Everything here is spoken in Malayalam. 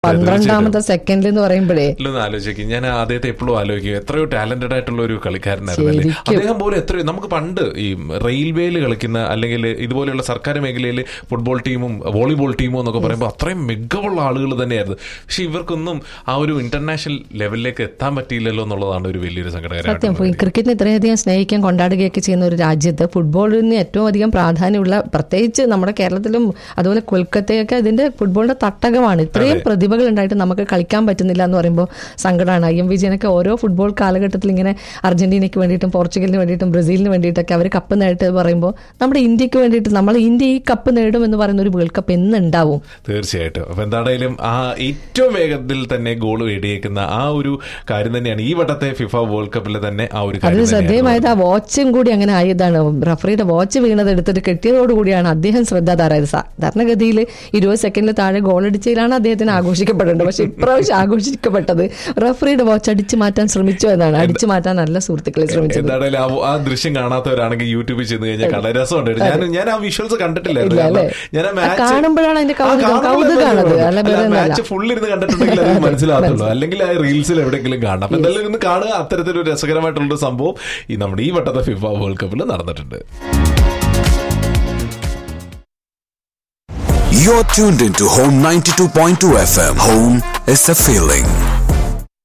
പന്ത്രണ്ടാമത്തെ സെക്കൻഡിൽ എന്ന് പറയുമ്പോഴേ ഒന്ന് ആലോചിക്കും ഞാൻ അദ്ദേഹത്തെ എപ്പോഴും ആലോചിക്കും എത്രയോ ടാലന്റഡ് ആയിട്ടുള്ള ഒരു കളിക്കാരനായിരുന്നു അല്ലേ? ശരിക്കും. അദ്ദേഹം പോലും എത്രയോ നമുക്ക് പണ്ട് ഈ റെയിൽവേയിൽ കളിക്കുന്ന അല്ലെങ്കിൽ ഇതുപോലെയുള്ള സർക്കാർ മേഖലയിൽ ഫുട്ബോൾ ടീമും വോളിബോൾ ടീമും എന്നൊക്കെ പറയുമ്പോൾ അത്രയും മികവുള്ള ആളുകൾ തന്നെയായിരുന്നു പക്ഷെ ഇവർക്കൊന്നും ആ ഒരു ഇന്റർനാഷണൽ ലെവലിലേക്ക് എത്താൻ പറ്റിയില്ലല്ലോ എന്നുള്ളതാണ് ഒരു വലിയൊരു സത്യം സങ്കടകരമായിട്ടുള്ള ഈ ക്രിക്കറ്റിനെ ഇത്രയധികം സ്നേഹിക്കാൻ കൊണ്ടാടുകയൊക്കെ ചെയ്യുന്ന ഒരു രാജ്യത്ത് ഫുട്ബോളിന് ഏറ്റവും അധികം പ്രാധാന്യമുള്ള പ്രത്യേകിച്ച് നമ്മുടെ കേരളത്തിലും അതുപോലെ കൊൽക്കത്തയൊക്കെ ഇതിന്റെ ഫുട്ബോളിന്റെ തട്ടകമാണ് ഇത്രയും പ്രതിഭകൾ ഉണ്ടായിട്ട് നമുക്ക് കളിക്കാൻ പറ്റുന്നില്ല എന്ന് പറയുമ്പോൾ സങ്കടമാണ് ഐ എം വിജയനൊക്കെ ഓരോ ഫുട്ബോൾ കാലഘട്ടത്തിൽ ഇങ്ങനെ അർജന്റീനയ്ക്ക് വേണ്ടിയിട്ടും പോർച്ചുഗലിന് വേണ്ടിയിട്ടും ബ്രസീലിന് വേണ്ടിയിട്ടൊക്കെ അവർ കപ്പ് നേടിട്ട് പറയുമ്പോൾ നമ്മുടെ ഇന്ത്യക്ക് വേണ്ടിയിട്ട് നമ്മൾ ഇന്ത്യ ഈ കപ്പ് നേടും എന്ന് പറയുന്ന ഒരു വേൾഡ് കപ്പ് എന്ന് ഉണ്ടാവും തീർച്ചയായിട്ടും അപ്പൊ എന്താണേലും ആ ഏറ്റവും വേഗത്തിൽ തന്നെ ഗോൾ നേടിയേക്കുന്ന ആ ഒരു കാര്യം തന്നെയാണ് ഈ വട്ടത്തെ ഫിഫ വേൾഡ് കപ്പിൽ തന്നെ ആ ഒരു അത് കാര്യം തന്നെയായിരുന്നു. ശ്രദ്ധേയമായത് ആ വാച്ചും കൂടി അങ്ങനെ ആയതാണ് റഫറിയുടെ വാച്ച് വീണത് എടുത്തിട്ട് കെട്ടിയതോടുകൂടിയാണ് അദ്ദേഹം ശ്രദ്ധാതാരായത് സാധാരണഗതിയിൽ ഇരുപത് സെക്കൻഡിൽ താഴെ ഗോൾ അടിച്ചതിലാണ് അദ്ദേഹത്തിന് ആഘോഷിക്കപ്പെടേണ്ടത് പക്ഷെ ഇപ്രാവശ്യം ആഘോഷിക്കപ്പെട്ടത് റഫറിയുടെ വാച്ച് അടിച്ചു മാറ്റാൻ ശ്രമിച്ചു എന്നാണ് അടിച്ചു മാറ്റാൻ നല്ല സുഹൃത്തുക്കളെ ശ്രമിച്ചത് എന്താണേലും ആ- ആ ദൃശ്യം കാണാത്തവരാണെങ്കിൽ യൂട്യൂബിൽ ചെന്ന് കഴിഞ്ഞാൽ വളരെ രസമുണ്ട് ഞാൻ ഞാൻ ആ വിഷ്വൽസ് കണ്ടിട്ടില്ലായിരുന്നു ഇല്ല, കാരണം അല്ലേ? ഞാൻ ആ ആ മാച്ച് കാണുമ്പോഴാണ് അതിന്റെ കൗതുകം- കൗതുകമാണത്. അല്ല, വേറെ ഒന്നുമല്ല. മാച്ച് ഫുൾ ഇരുന്ന് കണ്ടിട്ടുണ്ടെങ്കിൽ അത് മനസ്സിലാകത്തുള്ളൂ അല്ലെങ്കിൽ ആ റീൽസിൽ എവിടെയെങ്കിലും കാണണം അപ്പൊ എന്തായാലും ഇരുന്ന് കാണുക അത്തരത്തിലൊരു രസകരമായിട്ടുള്ള സംഭവം ഈ നമ്മുടെ ഈ വട്ടത്തെ ഫിഫ വേൾഡ് കപ്പിൽ നടന്നിട്ടുണ്ട് You're tuned into Home 92.2 FM. Home is a feeling.